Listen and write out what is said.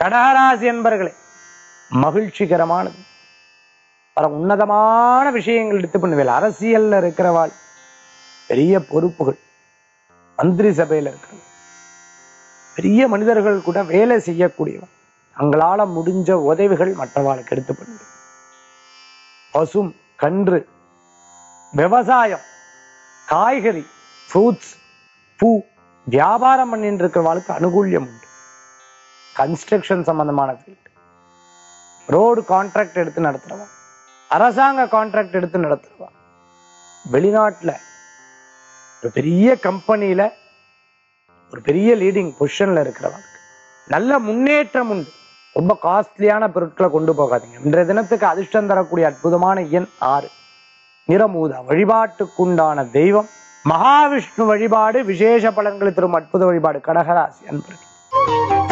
கடகராசி என்பர்களே மகிழ்ச்சிகரமானது பல உன்னதமான விஷயங்கள் எடுத்து பண்ணுவேன் அரசியல்ல இருக்கிறவாள் பெரிய பொறுப்புகள் மந்திரி சபையில இருக்கிறவங்க பெரிய மனிதர்கள் கூட வேலை செய்யக்கூடியவன் தங்களால முடிஞ்ச உதவிகள் மற்றவாளுக்கு எடுத்து பண்ணுவேன் பசும் கன்று விவசாயம் காய்கறி ஃப்ரூட்ஸ் பூ வியாபாரம் பண்ணிட்டு இருக்கிறவாளுக்கு அனுகூல்யம் உண்டு கன்ஸ்ட்ரக்ஷன் சம்பந்தமான ஃபீல்டு ரோடு கான்ட்ராக்ட் எடுத்து நடத்துறவா அரசாங்க கான்ட்ராக்ட் எடுத்து நடத்துறவா வெளிநாட்டுல ஒரு பெரிய கம்பெனியில ஒரு பெரிய லீடிங் பொசிஷன்ல இருக்கிறவங்க நல்ல முன்னேற்றம் உண்டு ரொம்ப காஸ்ட்லியான பொருட்களை கொண்டு போகாதீங்க இன்றைய தினத்துக்கு அதிர்ஷ்டம் தரக்கூடிய அற்புதமான எண் ஆறு நிறமூதா வழிபாட்டுக்குண்டான தெய்வம் மகாவிஷ்ணு வழிபாடு விசேஷ பலன்களை தரும் அற்புத வழிபாடு கடகராசி அன்பர்கள்